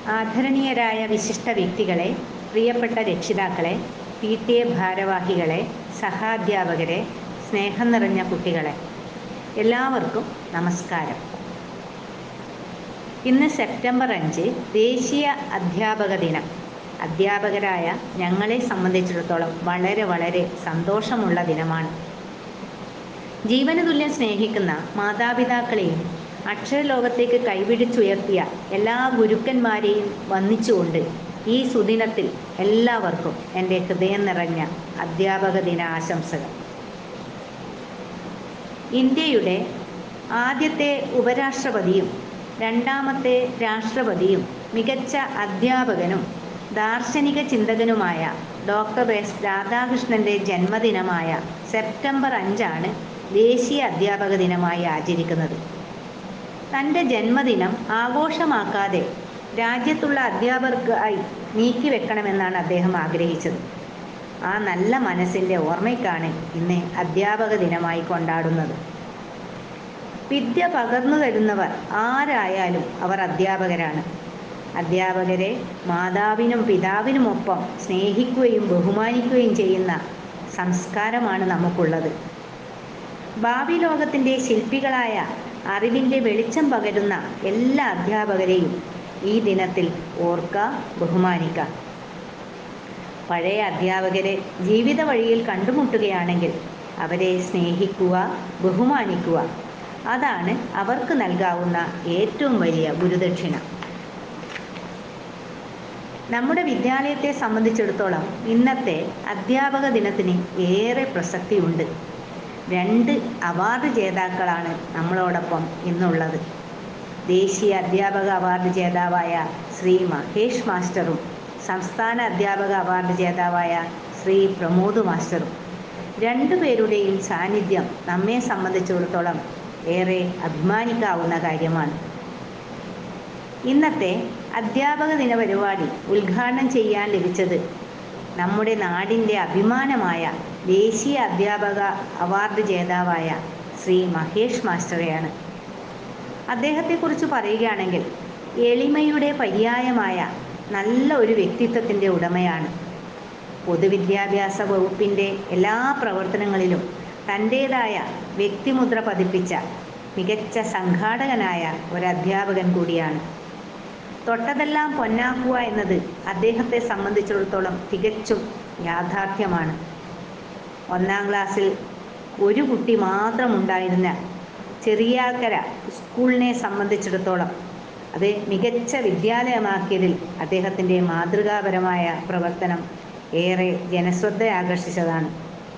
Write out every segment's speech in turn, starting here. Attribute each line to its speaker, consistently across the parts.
Speaker 1: ആദരണീയരായ വിശിഷ്ട വ്യക്തികളെ പ്രിയപ്പെട്ട രക്ഷിതാക്കളെ പി ടി എ ഭാരവാഹികളെ സഹാധ്യാപകരെ സ്നേഹം നിറഞ്ഞ കുട്ടികളെ എല്ലാവർക്കും നമസ്കാരം ഇന്ന് സെപ്റ്റംബർ അഞ്ച് ദേശീയ അധ്യാപക ദിനം അധ്യാപകരായ ഞങ്ങളെ സംബന്ധിച്ചിടത്തോളം വളരെ വളരെ സന്തോഷമുള്ള ദിനമാണ് ജീവന തുല്യം സ്നേഹിക്കുന്ന മാതാപിതാക്കളെയും അക്ഷരലോകത്തേക്ക് കൈപിടിച്ചുയർത്തിയ എല്ലാ ഗുരുക്കന്മാരെയും വന്ദിച്ചുകൊണ്ട് ഈ സുദിനത്തിൽ എല്ലാവർക്കും എൻ്റെ ഹൃദയം നിറഞ്ഞ അധ്യാപക ദിന ആശംസകൾ ഇന്ത്യയുടെ ആദ്യത്തെ ഉപരാഷ്ട്രപതിയും രണ്ടാമത്തെ രാഷ്ട്രപതിയും മികച്ച അധ്യാപകനും ദാർശനിക ചിന്തകനുമായ ഡോക്ടർ എസ് രാധാകൃഷ്ണൻ്റെ ജന്മദിനമായ സെപ്റ്റംബർ അഞ്ചാണ് ദേശീയ അധ്യാപക ദിനമായി ആചരിക്കുന്നത് തൻ്റെ ജന്മദിനം ആഘോഷമാക്കാതെ രാജ്യത്തുള്ള അധ്യാപകർക്കായി നീക്കിവെക്കണമെന്നാണ് അദ്ദേഹം ആഗ്രഹിച്ചത് ആ നല്ല മനസ്സിൻ്റെ ഓർമ്മയ്ക്കാണ് ഇന്ന് അധ്യാപക ദിനമായി കൊണ്ടാടുന്നത് വിദ്യ പകർന്നു തരുന്നവർ ആരായാലും അവർ അധ്യാപകരാണ് അധ്യാപകരെ മാതാവിനും പിതാവിനുമൊപ്പം സ്നേഹിക്കുകയും ബഹുമാനിക്കുകയും ചെയ്യുന്ന സംസ്കാരമാണ് നമുക്കുള്ളത് ഭാവി ലോകത്തിൻ്റെ ശില്പികളായ അറിവിൻ്റെ വെളിച്ചം പകരുന്ന എല്ലാ അധ്യാപകരെയും ഈ ദിനത്തിൽ ഓർക്ക ബഹുമാനിക്കാം പഴയ അധ്യാപകരെ ജീവിത വഴിയിൽ കണ്ടുമുട്ടുകയാണെങ്കിൽ അവരെ സ്നേഹിക്കുക ബഹുമാനിക്കുക അതാണ് അവർക്ക് നൽകാവുന്ന ഏറ്റവും വലിയ ഗുരുദക്ഷിണ നമ്മുടെ വിദ്യാലയത്തെ സംബന്ധിച്ചിടത്തോളം ഇന്നത്തെ അധ്യാപക ദിനത്തിന് ഏറെ പ്രസക്തിയുണ്ട് രണ്ട് അവാർഡ് ജേതാക്കളാണ് നമ്മളോടൊപ്പം ഇന്നുള്ളത് ദേശീയ അധ്യാപക അവാർഡ് ജേതാവായ ശ്രീ മഹേഷ് മാസ്റ്ററും സംസ്ഥാന അധ്യാപക അവാർഡ് ജേതാവായ ശ്രീ പ്രമോദ് മാസ്റ്ററും രണ്ടുപേരുടെയും സാന്നിധ്യം നമ്മെ സംബന്ധിച്ചിടത്തോളം ഏറെ അഭിമാനിക്കാവുന്ന കാര്യമാണ് ഇന്നത്തെ അധ്യാപക ദിന പരിപാടി ഉദ്ഘാടനം ചെയ്യാൻ ലഭിച്ചത് നമ്മുടെ നാടിൻ്റെ അഭിമാനമായ ദേശീയ അധ്യാപക അവാർഡ് ജേതാവായ ശ്രീ മഹേഷ് മാസ്റ്ററെയാണ് അദ്ദേഹത്തെക്കുറിച്ച് പറയുകയാണെങ്കിൽ എളിമയുടെ പര്യായമായ നല്ല ഒരു വ്യക്തിത്വത്തിൻ്റെ ഉടമയാണ് പൊതുവിദ്യാഭ്യാസ വകുപ്പിൻ്റെ എല്ലാ പ്രവർത്തനങ്ങളിലും തൻ്റേതായ വ്യക്തിമുദ്ര പതിപ്പിച്ച മികച്ച സംഘാടകനായ ഒരു അധ്യാപകൻ കൂടിയാണ് തൊട്ടതെല്ലാം പൊന്നാക്കുക എന്നത് അദ്ദേഹത്തെ സംബന്ധിച്ചിടത്തോളം തികച്ചും യാഥാർത്ഥ്യമാണ് ഒന്നാം ക്ലാസ്സിൽ ഒരു കുട്ടി മാത്രമുണ്ടായിരുന്ന ചെറിയാക്കര സ്കൂളിനെ സംബന്ധിച്ചിടത്തോളം അത് മികച്ച വിദ്യാലയമാക്കിയതിൽ അദ്ദേഹത്തിൻ്റെ മാതൃകാപരമായ പ്രവർത്തനം ഏറെ ജനശ്രദ്ധ ആകർഷിച്ചതാണ്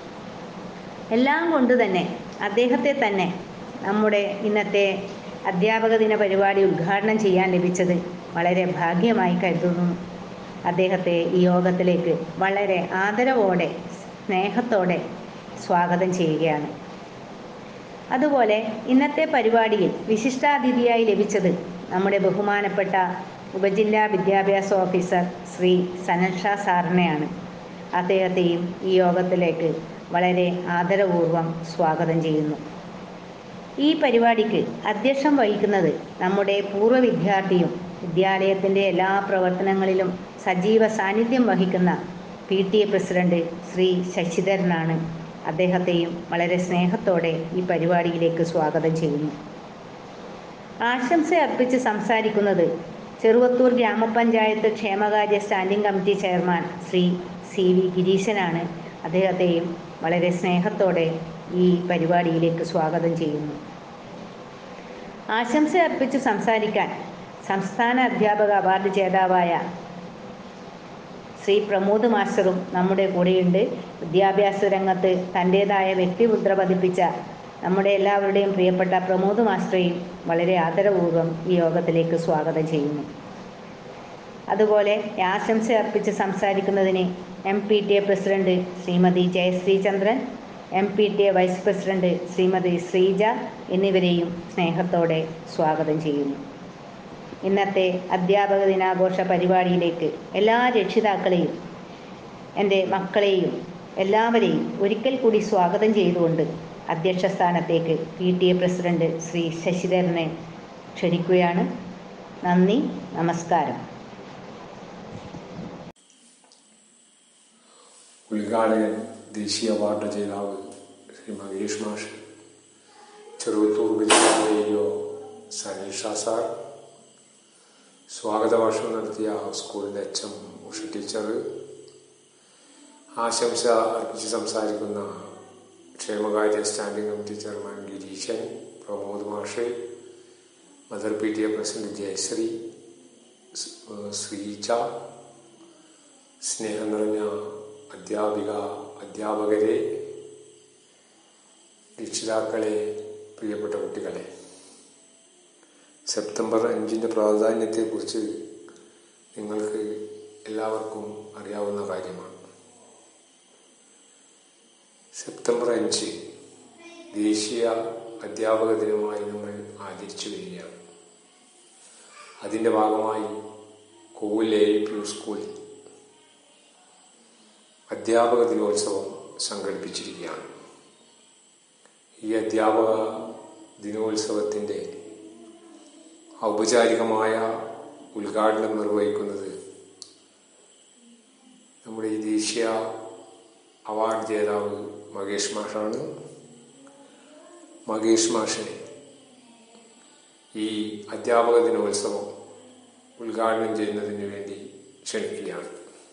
Speaker 1: എല്ലാം കൊണ്ട് തന്നെ അദ്ദേഹത്തെ തന്നെ നമ്മുടെ ഇന്നത്തെ അധ്യാപക ദിന പരിപാടി ഉദ്ഘാടനം ചെയ്യാൻ ലഭിച്ചത് വളരെ ഭാഗ്യമായി കരുതുന്നു അദ്ദേഹത്തെ ഈ യോഗത്തിലേക്ക് വളരെ ആദരവോടെ സ്നേഹത്തോടെ സ്വാഗതം ചെയ്യുകയാണ് അതുപോലെ ഇന്നത്തെ പരിപാടിയിൽ വിശിഷ്ടാതിഥിയായി ലഭിച്ചത് നമ്മുടെ ബഹുമാനപ്പെട്ട ഉപജില്ലാ വിദ്യാഭ്യാസ ഓഫീസർ ശ്രീ സനൽ ഷാ സാറിനെയാണ് അദ്ദേഹത്തെയും ഈ യോഗത്തിലേക്ക് വളരെ ആദരപൂർവ്വം സ്വാഗതം ചെയ്യുന്നു ഈ പരിപാടിക്ക് അധ്യക്ഷം വഹിക്കുന്നത് നമ്മുടെ പൂർവ്വ വിദ്യാർത്ഥിയും വിദ്യാലയത്തിൻ്റെ എല്ലാ പ്രവർത്തനങ്ങളിലും സജീവ സാന്നിധ്യം വഹിക്കുന്ന P T A president Shri ശശിധരനാണ് അദ്ദേഹത്തെയും വളരെ സ്നേഹത്തോടെ ഈ പരിപാടിയിലേക്ക് സ്വാഗതം ചെയ്യുന്നു ആശംസ അർപ്പിച്ച് സംസാരിക്കുന്നത് ചെറുവത്തൂർ ഗ്രാമപഞ്ചായത്ത് ക്ഷേമകാര്യ standing committee chairman Shri C V ഗിരീശനാണ് അദ്ദേഹത്തെയും വളരെ സ്നേഹത്തോടെ ഈ പരിപാടിയിലേക്ക് സ്വാഗതം ചെയ്യുന്നു ആശംസ അർപ്പിച്ച് സംസാരിക്കാൻ സംസ്ഥാന അധ്യാപക അവാർഡ് ജേതാവായ ശ്രീ പ്രമോദ് മാസ്റ്ററും നമ്മുടെ കൂടെയുണ്ട് വിദ്യാഭ്യാസ രംഗത്ത് തൻ്റേതായ വ്യക്തിമുദ്ര പതിപ്പിച്ച നമ്മുടെ എല്ലാവരുടെയും പ്രിയപ്പെട്ട പ്രമോദ് മാസ്റ്ററെയും വളരെ ആദരപൂർവ്വം ഈ യോഗത്തിലേക്ക് സ്വാഗതം ചെയ്യുന്നു അതുപോലെ ആശംസ അർപ്പിച്ച് സംസാരിക്കുന്നതിന് M P T A president Shrimati Jayashree Chandran M P T A vice president Shrimati Sreeja എന്നിവരെയും സ്നേഹത്തോടെ സ്വാഗതം ചെയ്യുന്നു ഇന്നത്തെ അധ്യാപക ദിനാഘോഷ പരിപാടിയിലേക്ക് എല്ലാ രക്ഷിതാക്കളെയും എൻ്റെ മക്കളെയും എല്ലാവരെയും ഒരിക്കൽ കൂടി സ്വാഗതം ചെയ്തുകൊണ്ട് അധ്യക്ഷ സ്ഥാനത്തേക്ക് P T A president Shri ശശിധരനെ ക്ഷണിക്കുകയാണ് നന്ദി നമസ്കാരം
Speaker 2: ഉദ്ഘാടകൻ ദേശീയ അവാർഡ് ജേതാവ് ശ്രീ മഹേഷ് മാഷ് ചെറുവത്തൂർ ഉപജില്ലാ സനീഷ സാർ സ്വാഗത ഭാഷണം നടത്തിയ സ്കൂളിൻ്റെ എച്ച് എം ഉഷ ടീച്ചർ ആശംസ അർപ്പിച്ച് സംസാരിക്കുന്ന ക്ഷേമകാര്യ standing committee chairman Gireesan Pramod മാഷ് mother P T A president Jayashree Sreeja സ്നേഹം നിറഞ്ഞ അധ്യാപിക അധ്യാപകരെ രക്ഷിതാക്കളെ പ്രിയപ്പെട്ട കുട്ടികളെ സെപ്റ്റംബർ അഞ്ചിൻ്റെ പ്രാധാന്യത്തെക്കുറിച്ച് നിങ്ങൾക്ക് എല്ലാവർക്കും അറിയാവുന്ന കാര്യമാണ് സെപ്റ്റംബർ അഞ്ച് ദേശീയ അധ്യാപക ദിനമായി നമ്മൾ ആചരിച്ചു വരികയാണ് അതിൻ്റെ ഭാഗമായി കോവിൽ എ പി യു സ്കൂളിൽ അധ്യാപക ദിനോത്സവം സംഘടിപ്പിച്ചിരിക്കുകയാണ് ഈ അധ്യാപക ദിനോത്സവത്തിൻ്റെ ഔപചാരികമായ ഉദ്ഘാടനം നിർവഹിക്കുന്നത് നമ്മുടെ ഈ ദേശീയ അവാർഡ് ജേതാവ് മഹേഷ് മാഷാണ് മഹേഷ് മാഷിനെ ഈ അധ്യാപക ദിനോത്സവം ഉദ്ഘാടനം ചെയ്യുന്നതിന് വേണ്ടി ക്ഷണിക്കുകയാണ്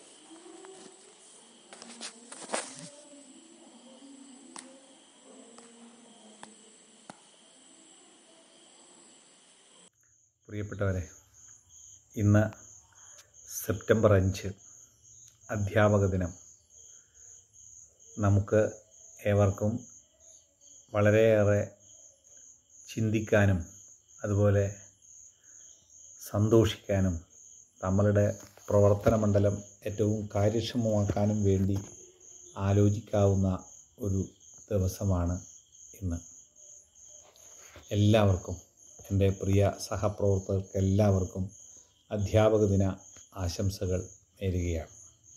Speaker 3: പ്രിയപ്പെട്ടവരെ ഇന്ന് സെപ്റ്റംബർ അഞ്ച് അധ്യാപക ദിനം നമുക്ക് ഏവർക്കും വളരെയേറെ ചിന്തിക്കാനും അതുപോലെ സന്തോഷിക്കാനും നമ്മളുടെ പ്രവർത്തന മണ്ഡലം ഏറ്റവും കാര്യക്ഷമമാക്കാനും വേണ്ടി ആലോചിക്കാവുന്ന ഒരു ദിവസമാണ് ഇന്ന് എല്ലാവർക്കും എൻ്റെ പ്രിയ സഹപ്രവർത്തകർക്ക് എല്ലാവർക്കും അധ്യാപക ദിന ആശംസകൾ നേരുകയാണ്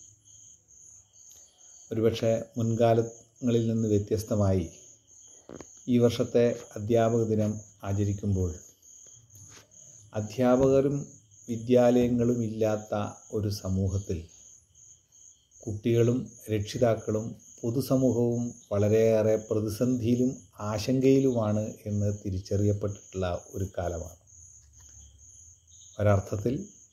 Speaker 3: ഒരുപക്ഷെ മുൻകാലങ്ങളിൽ നിന്ന് വ്യത്യസ്തമായി ഈ വർഷത്തെ അധ്യാപക ദിനം ആചരിക്കുമ്പോൾ അധ്യാപകരും വിദ്യാലയങ്ങളും ഇല്ലാത്ത ഒരു സമൂഹത്തിൽ കുട്ടികളും രക്ഷിതാക്കളും പൊതുസമൂഹവും വളരെയേറെ പ്രതിസന്ധിയിലും ആശങ്കയിലുമാണ് എന്ന് തിരിച്ചറിയപ്പെട്ടിട്ടുള്ള ഒരു കാലമാണ് ഒരർത്ഥത്തിൽ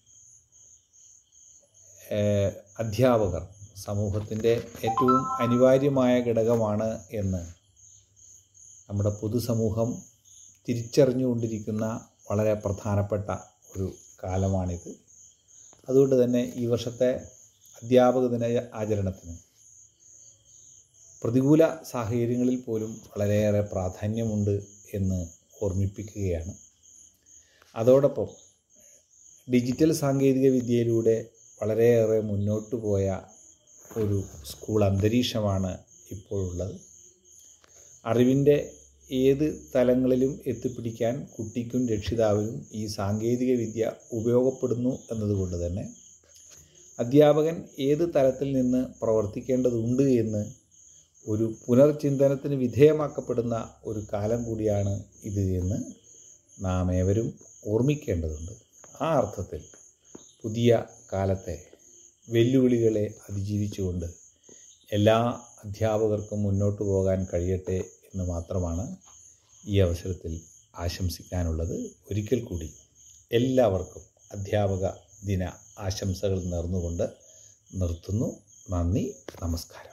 Speaker 3: അധ്യാപകർ സമൂഹത്തിൻ്റെ ഏറ്റവും അനിവാര്യമായ ഘടകമാണ് എന്ന് നമ്മുടെ പൊതുസമൂഹം തിരിച്ചറിഞ്ഞുകൊണ്ടിരിക്കുന്ന വളരെ പ്രധാനപ്പെട്ട ഒരു കാലമാണിത് അതുകൊണ്ട് തന്നെ ഈ വർഷത്തെ അധ്യാപക ദിന ആചരണത്തിന് പ്രതികൂല സാഹചര്യങ്ങളിൽ പോലും വളരെയേറെ പ്രാധാന്യമുണ്ട് എന്ന് ഓർമ്മിപ്പിക്കുകയാണ് അതോടൊപ്പം ഡിജിറ്റൽ സാങ്കേതിക വിദ്യയിലൂടെ വളരെയേറെ മുന്നോട്ട് പോയ ഒരു സ്കൂൾ അന്തരീക്ഷമാണ് ഇപ്പോഴുള്ളത് അറിവിൻ്റെ ഏത് തലങ്ങളിലും എത്തിപ്പിടിക്കാൻ കുട്ടിക്കും രക്ഷിതാവിനും ഈ സാങ്കേതിക വിദ്യ ഉപയോഗപ്പെടുന്നു എന്നതുകൊണ്ട് തന്നെ അധ്യാപകൻ ഏത് തലത്തിൽ നിന്ന് പ്രവർത്തിക്കേണ്ടതുണ്ട് എന്ന് ഒരു പുനർചിന്തനത്തിന് വിധേയമാക്കപ്പെടുന്ന ഒരു കാലം കൂടിയാണ് ഇത് എന്ന് നാം ഏവരും ഓർമ്മിക്കേണ്ടതുണ്ട് ആ അർത്ഥത്തിൽ പുതിയ കാലത്തെ വെല്ലുവിളികളെ അതിജീവിച്ചുകൊണ്ട് എല്ലാ അധ്യാപകർക്കും മുന്നോട്ട് പോകാൻ കഴിയട്ടെ എന്ന് മാത്രമാണ് ഈ അവസരത്തിൽ ആശംസിക്കാനുള്ളത് ഒരിക്കൽ കൂടി എല്ലാവർക്കും അധ്യാപക ദിന ആശംസകൾ നേർന്നുകൊണ്ട് നിർത്തുന്നു നന്ദി നമസ്കാരം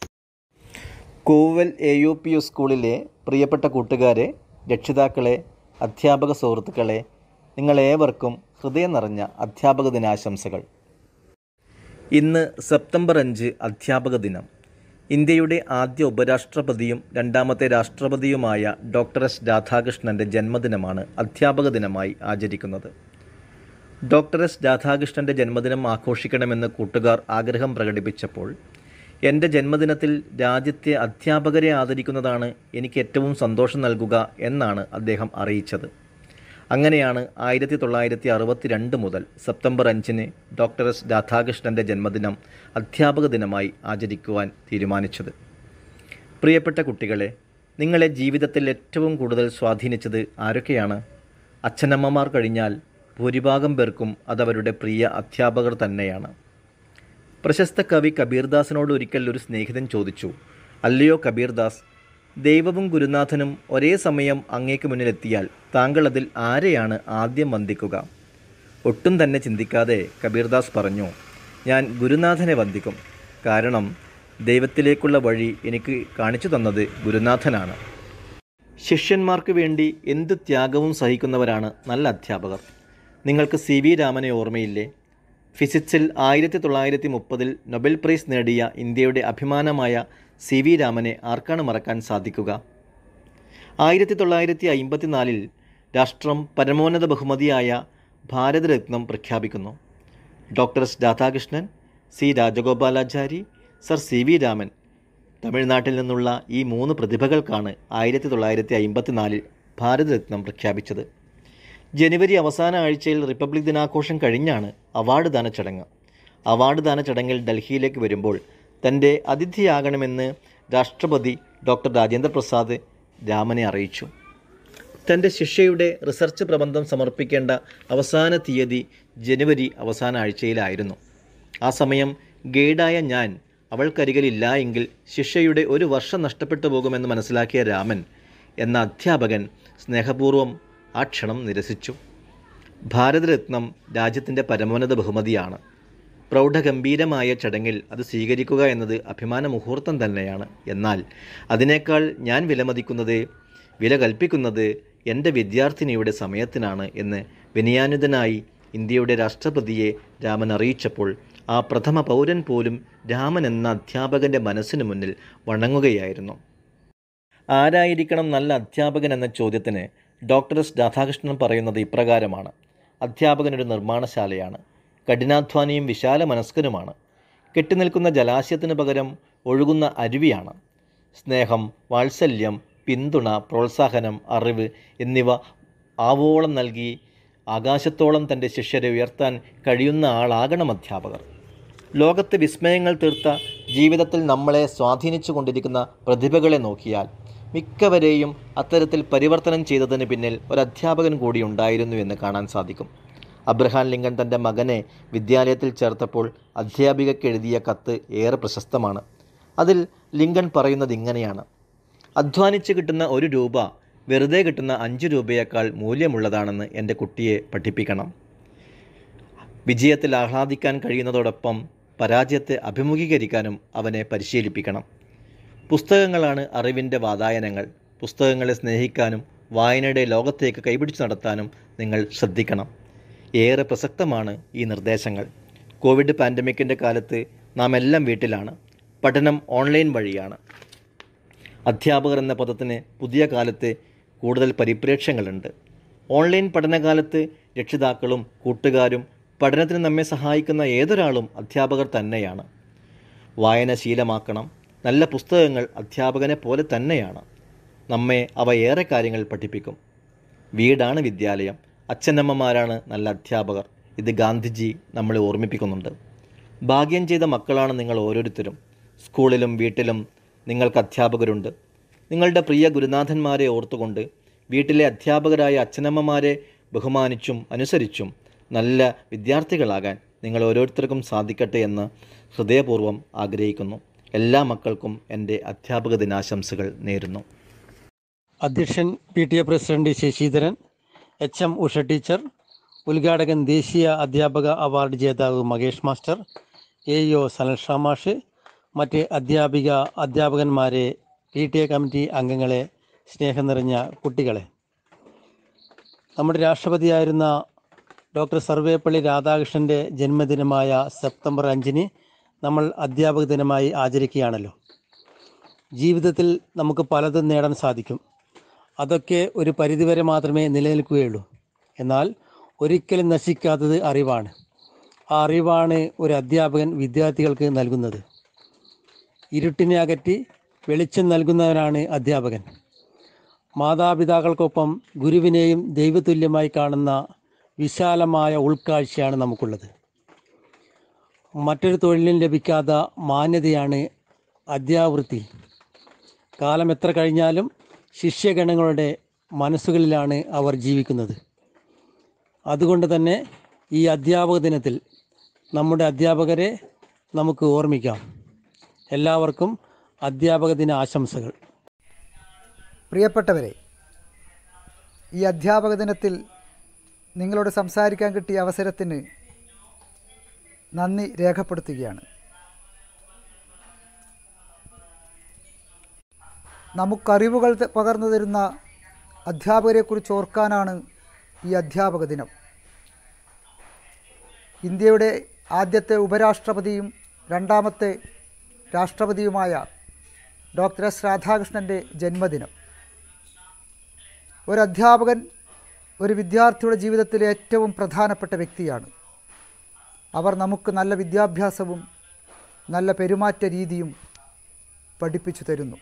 Speaker 4: Kooval A U P U സ്കൂളിലെ പ്രിയപ്പെട്ട കൂട്ടുകാരെ രക്ഷിതാക്കളെ അധ്യാപക സുഹൃത്തുക്കളെ നിങ്ങളേവർക്കും ഹൃദയം നിറഞ്ഞ അധ്യാപക ദിനാശംസകൾ ഇന്ന് സെപ്റ്റംബർ അഞ്ച് അധ്യാപക ദിനം ഇന്ത്യയുടെ ആദ്യ ഉപരാഷ്ട്രപതിയും രണ്ടാമത്തെ രാഷ്ട്രപതിയുമായ ഡോക്ടർ എസ് രാധാകൃഷ്ണൻ്റെ ജന്മദിനമാണ് അധ്യാപക ദിനമായി ആചരിക്കുന്നത് ഡോക്ടർ എസ് രാധാകൃഷ്ണൻ്റെ ജന്മദിനം ആഘോഷിക്കണമെന്ന് കൂട്ടുകാർ ആഗ്രഹം പ്രകടിപ്പിച്ചപ്പോൾ എൻ്റെ ജന്മദിനത്തിൽ രാജ്യത്തെ അധ്യാപകരെ ആദരിക്കുന്നതാണ് എനിക്ക് ഏറ്റവും സന്തോഷം നൽകുക എന്നാണ് അദ്ദേഹം അറിയിച്ചത് അങ്ങനെയാണ് ആയിരത്തി തൊള്ളായിരത്തി അറുപത്തി രണ്ട് മുതൽ സെപ്റ്റംബർ അഞ്ചിന് ഡോക്ടർ എസ് രാധാകൃഷ്ണൻ്റെ ജന്മദിനം അധ്യാപക ദിനമായി ആചരിക്കുവാൻ തീരുമാനിച്ചത് പ്രിയപ്പെട്ട കുട്ടികളെ നിങ്ങളെ ജീവിതത്തിൽ ഏറ്റവും കൂടുതൽ സ്വാധീനിച്ചത് ആരൊക്കെയാണ് അച്ഛനമ്മമാർ കഴിഞ്ഞാൽ ഭൂരിഭാഗം പേർക്കും അതവരുടെ പ്രിയ അധ്യാപകർ തന്നെയാണ് പ്രശസ്ത കവി കബീർദാസിനോട് ഒരിക്കൽ ഒരു സ്നേഹിതൻ ചോദിച്ചു അല്ലയോ കബീർദാസ് ദൈവവും ഗുരുനാഥനും ഒരേ സമയം അങ്ങേക്ക് മുന്നിലെത്തിയാൽ താങ്കൾ അതിൽ ആരെയാണ് ആദ്യം വന്ദിക്കുക ഒട്ടും തന്നെ ചിന്തിക്കാതെ കബീർദാസ് പറഞ്ഞു ഞാൻ ഗുരുനാഥനെ വന്ദിക്കും കാരണം ദൈവത്തിലേക്കുള്ള വഴി എനിക്ക് കാണിച്ചു തന്നത് ഗുരുനാഥനാണ് ശിഷ്യന്മാർക്ക് വേണ്ടി എന്ത് ത്യാഗവും സഹിക്കുന്നവരാണ് നല്ല അധ്യാപകർ നിങ്ങൾക്ക് സി വി രാമനെ ഓർമ്മയില്ലേ ഫിസിക്സിൽ ആയിരത്തി തൊള്ളായിരത്തി മുപ്പതിൽ നൊബൽ പ്രൈസ് നേടിയ ഇന്ത്യയുടെ അഭിമാനമായ സി വി രാമനെ ആർക്കാണ് മറക്കാൻ സാധിക്കുക ആയിരത്തി തൊള്ളായിരത്തി അയിമ്പത്തിനാലിൽ രാഷ്ട്രം പരമോന്നത ബഹുമതിയായ ഭാരതരത്നം പ്രഖ്യാപിക്കുന്നു doctor S Radhakrishnan C Rajagopalachari sir C V Raman തമിഴ്നാട്ടിൽ നിന്നുള്ള ഈ മൂന്ന് പ്രതിഭകൾക്കാണ് ആയിരത്തി തൊള്ളായിരത്തി അയിമ്പത്തിനാലിൽ ഭാരതരത്നം പ്രഖ്യാപിച്ചത് ജനുവരി അവസാന ആഴ്ചയിൽ റിപ്പബ്ലിക് ദിനാഘോഷം കഴിഞ്ഞാണ് അവാർഡ് ദാന ചടങ്ങ് അവാർഡ് ദാന ചടങ്ങിൽ ഡൽഹിയിലേക്ക് വരുമ്പോൾ തൻ്റെ അതിഥിയാകണമെന്ന് രാഷ്ട്രപതി ഡോക്ടർ രാജേന്ദ്ര പ്രസാദ് രാമനെ അറിയിച്ചു തൻ്റെ ശിഷ്യയുടെ റിസർച്ച് പ്രബന്ധം സമർപ്പിക്കേണ്ട അവസാന തീയതി ജനുവരി അവസാന ആഴ്ചയിലായിരുന്നു ആ സമയം ഗൈഡായ ഞാൻ അവൾക്കരികിലില്ല എങ്കിൽ ശിഷ്യയുടെ ഒരു വർഷം നഷ്ടപ്പെട്ടു പോകുമെന്ന് മനസ്സിലാക്കിയ രാമൻ എന്ന അധ്യാപകൻ സ്നേഹപൂർവ്വം ആ ക്ഷണം നിരസിച്ചു ഭാരതരത്നം രാജ്യത്തിൻ്റെ പരമോന്നത ബഹുമതിയാണ് പ്രൗഢഗംഭീരമായ ചടങ്ങിൽ അത് സ്വീകരിക്കുക എന്നത് അഭിമാന മുഹൂർത്തം തന്നെയാണ് എന്നാൽ അതിനേക്കാൾ ഞാൻ വിലമതിക്കുന്നത് വില കൽപ്പിക്കുന്നത് എൻ്റെ വിദ്യാർത്ഥിനിയുടെ സമയത്തിനാണ് എന്ന് വിനയാനുതനായി ഇന്ത്യയുടെ രാഷ്ട്രപതിയെ രാമൻ അറിയിച്ചപ്പോൾ ആ പ്രഥമ പൗരൻ പോലും രാമൻ എന്ന അധ്യാപകൻ്റെ മനസ്സിനു മുന്നിൽ വണങ്ങുകയായിരുന്നു ആരായിരിക്കണം നല്ല അധ്യാപകൻ എന്ന ചോദ്യത്തിന് ഡോക്ടർ എസ് രാധാകൃഷ്ണൻ പറയുന്നത് ഇപ്രകാരമാണ് അധ്യാപകനൊരു നിർമ്മാണശാലയാണ് കഠിനാധ്വാനിയും വിശാല മനസ്കനുമാണ് കെട്ടിനിൽക്കുന്ന ജലാശയത്തിന് പകരം ഒഴുകുന്ന അരുവിയാണ് സ്നേഹം വാത്സല്യം പിന്തുണ പ്രോത്സാഹനം അറിവ് എന്നിവ ആവോളം നൽകി ആകാശത്തോളം തൻ്റെ ശിഷ്യരെ ഉയർത്താൻ കഴിയുന്ന ആളാകണം അധ്യാപകർ ലോകത്തെ വിസ്മയങ്ങൾ തീർത്ത ജീവിതത്തിൽ നമ്മളെ സ്വാധീനിച്ചു കൊണ്ടിരിക്കുന്ന പ്രതിഭകളെ നോക്കിയാൽ മിക്കവരെയും അത്തരത്തിൽ പരിവർത്തനം ചെയ്തതിന് പിന്നിൽ ഒരു അധ്യാപകൻ കൂടി ഉണ്ടായിരുന്നു എന്ന് കാണാൻ സാധിക്കും അബ്രഹാം ലിങ്കൺ തൻ്റെ മകനെ വിദ്യാലയത്തിൽ ചേർത്തപ്പോൾ അധ്യാപികയ്ക്ക് എഴുതിയ കത്ത് ഏറെ പ്രശസ്തമാണ് അതിൽ ലിങ്കൺ പറയുന്നത് ഇങ്ങനെയാണ് അധ്വാനിച്ച് കിട്ടുന്ന ഒരു രൂപ വെറുതെ കിട്ടുന്ന അഞ്ച് രൂപയേക്കാൾ മൂല്യമുള്ളതാണെന്ന് എൻ്റെ കുട്ടിയെ പഠിപ്പിക്കണം വിജയത്തിൽ ആഹ്ലാദിക്കാൻ കഴിയുന്നതോടൊപ്പം പരാജയത്തെ അഭിമുഖീകരിക്കാനും അവനെ പരിശീലിപ്പിക്കണം പുസ്തകങ്ങളാണ് അറിവിൻ്റെ വാതായനങ്ങൾ പുസ്തകങ്ങളെ സ്നേഹിക്കാനും വായനയുടെ ലോകത്തേക്ക് കൈപിടിച്ചു നടത്താനും നിങ്ങൾ ശ്രദ്ധിക്കണം ഏറെ പ്രസക്തമാണ് ഈ നിർദ്ദേശങ്ങൾ കോവിഡ് പാൻഡമിക്കിൻ്റെ കാലത്ത് നാം എല്ലാം വീട്ടിലാണ് പഠനം ഓൺലൈൻ വഴിയാണ് അധ്യാപകർ എന്ന പദത്തിന് പുതിയ കാലത്ത് കൂടുതൽ പരിപ്രേക്ഷ്യങ്ങളുണ്ട് ഓൺലൈൻ പഠനകാലത്ത് രക്ഷിതാക്കളും കൂട്ടുകാരും പഠനത്തിന് നമ്മെ സഹായിക്കുന്ന ഏതൊരാളും അധ്യാപകർ തന്നെയാണ് വായന ശീലമാക്കണം നല്ല പുസ്തകങ്ങൾ അധ്യാപകനെ പോലെ തന്നെയാണ് നമ്മെ അവ ഏറെ കാര്യങ്ങൾ പഠിപ്പിക്കും വീടാണ് വിദ്യാലയം അച്ഛനമ്മമാരാണ് നല്ല അധ്യാപകർ ഇത് ഗാന്ധിജി നമ്മളെ ഓർമ്മിപ്പിക്കുന്നുണ്ട് ഭാഗ്യം ചെയ്ത മക്കളാണ് നിങ്ങൾ ഓരോരുത്തരും സ്കൂളിലും വീട്ടിലും നിങ്ങൾക്ക് അധ്യാപകരുണ്ട് നിങ്ങളുടെ പ്രിയ ഗുരുനാഥന്മാരെ ഓർത്തുകൊണ്ട് വീട്ടിലെ അധ്യാപകരായ അച്ഛനമ്മമാരെ ബഹുമാനിച്ചും അനുസരിച്ചും നല്ല വിദ്യാർത്ഥികളാകാൻ നിങ്ങൾ ഓരോരുത്തർക്കും സാധിക്കട്ടെ എന്ന് ഹൃദയപൂർവ്വം ആഗ്രഹിക്കുന്നു എല്ലാ മക്കൾക്കും എൻ്റെ അധ്യാപക ദിനാശംസകൾ നേരുന്നു
Speaker 5: അധ്യക്ഷൻ P T A president Sasidharan H M Usha teacher ഉദ്ഘാടകൻ ദേശീയ അധ്യാപക അവാർഡ് ജേതാവ് Makesh master A E O Sanalshah മാഷ് മറ്റ് അധ്യാപിക അധ്യാപകന്മാരെ പി ടി എ കമ്മിറ്റി അംഗങ്ങളെ സ്നേഹം നിറഞ്ഞ കുട്ടികളെ നമ്മുടെ രാഷ്ട്രപതിയായിരുന്ന ഡോക്ടർ സർവേപ്പള്ളി രാധാകൃഷ്ണൻ്റെ ജന്മദിനമായ സെപ്റ്റംബർ അഞ്ചിന് നമ്മൾ അധ്യാപക ദിനമായി ആചരിക്കുകയാണല്ലോ ജീവിതത്തിൽ നമുക്ക് പലതും നേടാൻ സാധിക്കും അതൊക്കെ ഒരു പരിധിവരെ മാത്രമേ നിലനിൽക്കുകയുള്ളൂ എന്നാൽ ഒരിക്കലും നശിക്കാത്തത് അറിവാണ് ആ അറിവാണ് ഒരു അധ്യാപകൻ വിദ്യാർത്ഥികൾക്ക് നൽകുന്നത് ഇരുട്ടിനെ അകറ്റി വെളിച്ചം നൽകുന്നവനാണ് അധ്യാപകൻ മാതാപിതാക്കൾക്കൊപ്പം ഗുരുവിനെയും ദൈവതുല്യമായി കാണുന്ന വിശാലമായ ഉൾക്കാഴ്ചയാണ് നമുക്കുള്ളത് മറ്റൊരു തൊഴിലിനും ലഭിക്കാത്ത മാന്യതയാണ് അധ്യാവൃത്തി കാലം എത്ര കഴിഞ്ഞാലും ശിഷ്യഗണങ്ങളുടെ മനസ്സുകളിലാണ് അവർ ജീവിക്കുന്നത് അതുകൊണ്ട് തന്നെ ഈ അധ്യാപക ദിനത്തിൽ നമ്മുടെ അധ്യാപകരെ നമുക്ക് ഓർമ്മിക്കാം എല്ലാവർക്കും അധ്യാപക ദിന ആശംസകൾ
Speaker 6: പ്രിയപ്പെട്ടവരെ ഈ അധ്യാപക ദിനത്തിൽ നിങ്ങളോട് സംസാരിക്കാൻ കിട്ടിയ അവസരത്തിന് നന്ദി രേഖപ്പെടുത്തുകയാണ് നമുക്കറിവുകൾ ത- പകർന്നു തരുന്ന അധ്യാപകരെക്കുറിച്ച് ഓർക്കാനാണ് ഈ അധ്യാപക ദിനം ഇന്ത്യയുടെ ആദ്യത്തെ ഉപരാഷ്ട്രപതിയും രണ്ടാമത്തെ രാഷ്ട്രപതിയുമായ ഡോക്ടർ എസ് രാധാകൃഷ്ണൻ്റെ ജന്മദിനം ഒരു അധ്യാപകൻ ഒരു വിദ്യാർത്ഥിയുടെ ജീവിതത്തിലെ ഏറ്റവും പ്രധാനപ്പെട്ട വ്യക്തിയാണ് അവർ നമുക്ക് നല്ല വിദ്യാഭ്യാസവും നല്ല പെരുമാറ്റ രീതിയും പഠിപ്പിച്ചു തരുന്നു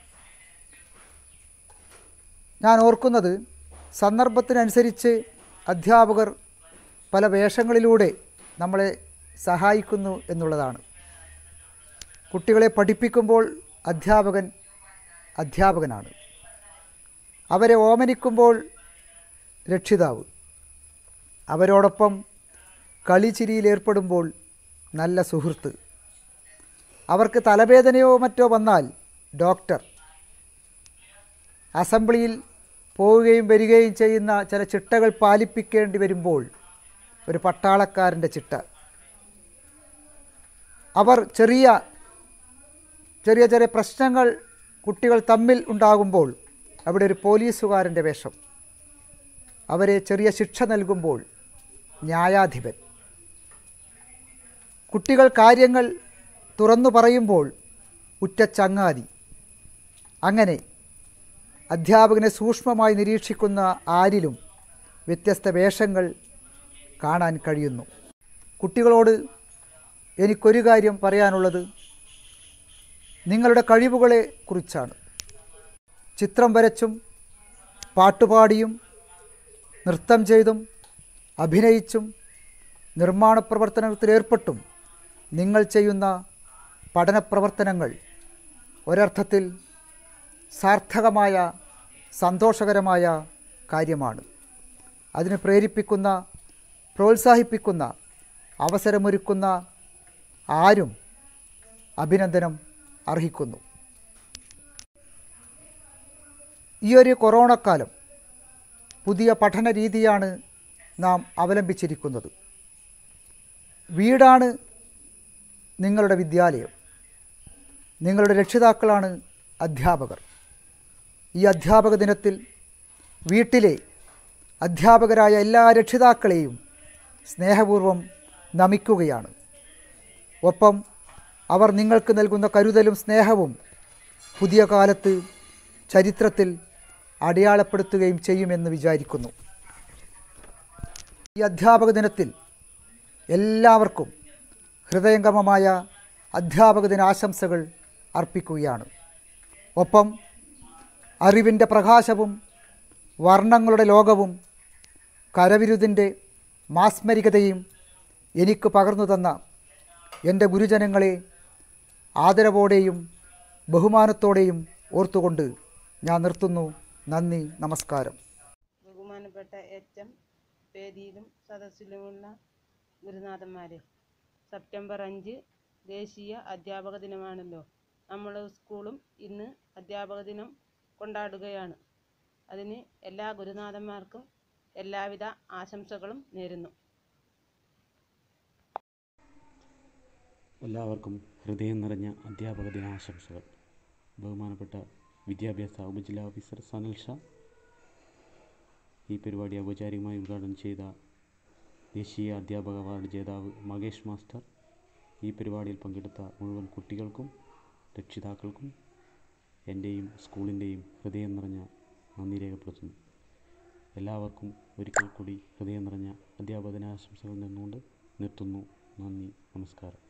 Speaker 6: ഞാൻ ഓർക്കുന്നത് സന്ദർഭത്തിനനുസരിച്ച് അധ്യാപകർ പല വേഷങ്ങളിലൂടെ നമ്മളെ സഹായിക്കുന്നു എന്നുള്ളതാണ് കുട്ടികളെ പഠിപ്പിക്കുമ്പോൾ അധ്യാപകൻ അധ്യാപകനാണ് അവരെ ഓമനിക്കുമ്പോൾ രക്ഷിതാവ് അവരോടൊപ്പം കളിച്ചിരിയിൽ ഏർപ്പെടുമ്പോൾ നല്ല സുഹൃത്ത് അവർക്ക് തലവേദനയോ മറ്റോ വന്നാൽ ഡോക്ടർ അസംബ്ലിയിൽ പോവുകയും വരികയും ചെയ്യുന്ന ചില ചിട്ടകൾ പാലിപ്പിക്കേണ്ടി വരുമ്പോൾ ഒരു പട്ടാളക്കാരൻ്റെ ചിട്ട അവർ ചെറിയ ചെറിയ ചെറിയ പ്രശ്നങ്ങൾ കുട്ടികൾ തമ്മിൽ ഉണ്ടാകുമ്പോൾ അവിടെ ഒരു പോലീസുകാരൻ്റെ വേഷം അവരെ ചെറിയ ശിക്ഷ നൽകുമ്പോൾ ന്യായാധിപൻ കുട്ടികൾ കാര്യങ്ങൾ തുറന്നു പറയുമ്പോൾ ഉറ്റച്ചങ്ങാതി അങ്ങനെ അധ്യാപകനെ സൂക്ഷ്മമായി നിരീക്ഷിക്കുന്ന ആരിലും വ്യത്യസ്ത വേഷങ്ങൾ കാണാൻ കഴിയുന്നു കുട്ടികളോട് എനിക്കൊരു കാര്യം പറയാനുള്ളത് നിങ്ങളുടെ കഴിവുകളെ കുറിച്ചാണ് ചിത്രം വരച്ചും പാട്ടുപാടിയും നൃത്തം ചെയ്തും അഭിനയിച്ചും നിർമ്മാണ പ്രവർത്തനത്തിലേർപ്പെട്ടും നിങ്ങൾ ചെയ്യുന്ന പഠന പ്രവർത്തനങ്ങൾ ഒരർത്ഥത്തിൽ സാർത്ഥകമായ സന്തോഷകരമായ കാര്യമാണ് അതിന് പ്രേരിപ്പിക്കുന്ന പ്രോത്സാഹിപ്പിക്കുന്ന അവസരമൊരുക്കുന്ന ആരും അഭിനന്ദനം അർഹിക്കുന്നു ഈ ഒരു കൊറോണക്കാലം പുതിയ പഠന രീതിയാണ് നാം അവലംബിച്ചിരിക്കുന്നത് വീടാണ് നിങ്ങളുടെ വിദ്യാലയം നിങ്ങളുടെ രക്ഷിതാക്കളാണ് അധ്യാപകർ ഈ അധ്യാപക ദിനത്തിൽ വീട്ടിലെ അധ്യാപകരായ എല്ലാ രക്ഷിതാക്കളെയും സ്നേഹപൂർവ്വം നമിക്കുകയാണ് ഒപ്പം അവർ നിങ്ങൾക്ക് നൽകുന്ന കരുതലും സ്നേഹവും പുതിയ കാലത്ത് ചരിത്രത്തിൽ അടയാളപ്പെടുത്തുകയും ചെയ്യുമെന്ന് വിചാരിക്കുന്നു ഈ അധ്യാപക ദിനത്തിൽ എല്ലാവർക്കും ഹൃദയംഗമമായ അധ്യാപക ദിനാശംസകൾ അർപ്പിക്കുകയാണ് ഒപ്പം അറിവിൻ്റെ പ്രകാശവും വർണ്ണങ്ങളുടെ ലോകവും കരവിരുതിൻ്റെ മാസ്മരികതയും എനിക്ക് പകർന്നു തന്ന എൻ്റെ ഗുരുജനങ്ങളെ ആദരവോടെയും ബഹുമാനത്തോടെയും ഓർത്തുകൊണ്ട് ഞാൻ നിർത്തുന്നു നന്ദി നമസ്കാരം
Speaker 7: ബഹുമാനപ്പെട്ട എച്ച് എം വേദിയിലും സദസ്സിലുമുള്ള ഗുരുനാഥന്മാരെ സെപ്റ്റംബർ അഞ്ച് ദേശീയ അധ്യാപക ദിനമാണല്ലോ നമ്മൾ സ്കൂളും ഇന്ന് അധ്യാപക ദിനം കൊണ്ടാടുകയാണ് അതിന് എല്ലാ ഗുരുനാഥന്മാർക്കും എല്ലാവിധ ആശംസകളും നേരുന്നു
Speaker 8: എല്ലാവർക്കും ഹൃദയം നിറഞ്ഞ അധ്യാപക ദിനാശംസകൾ ബഹുമാനപ്പെട്ട വിദ്യാഭ്യാസ ഉപജില്ലാ ഓഫീസർ സനൽ ഷാ ഈ പരിപാടി ഔപചാരികമായി ഉദ്ഘാടനം ചെയ്ത ദേശീയ അധ്യാപക അവാർഡ് ജേതാവ് മകേഷ് മാസ്റ്റർ ഈ പരിപാടിയിൽ പങ്കെടുത്ത മുഴുവൻ കുട്ടികൾക്കും രക്ഷിതാക്കൾക്കും എൻ്റെയും സ്കൂളിൻ്റെയും ഹൃദയം നിറഞ്ഞ നന്ദി രേഖപ്പെടുത്തുന്നു എല്ലാവർക്കും ഒരിക്കൽ കൂടി ഹൃദയം നിറഞ്ഞ അധ്യാപക ദിനാശംസകൾ നിന്നുകൊണ്ട് നിർത്തുന്നു നന്ദി നമസ്കാരം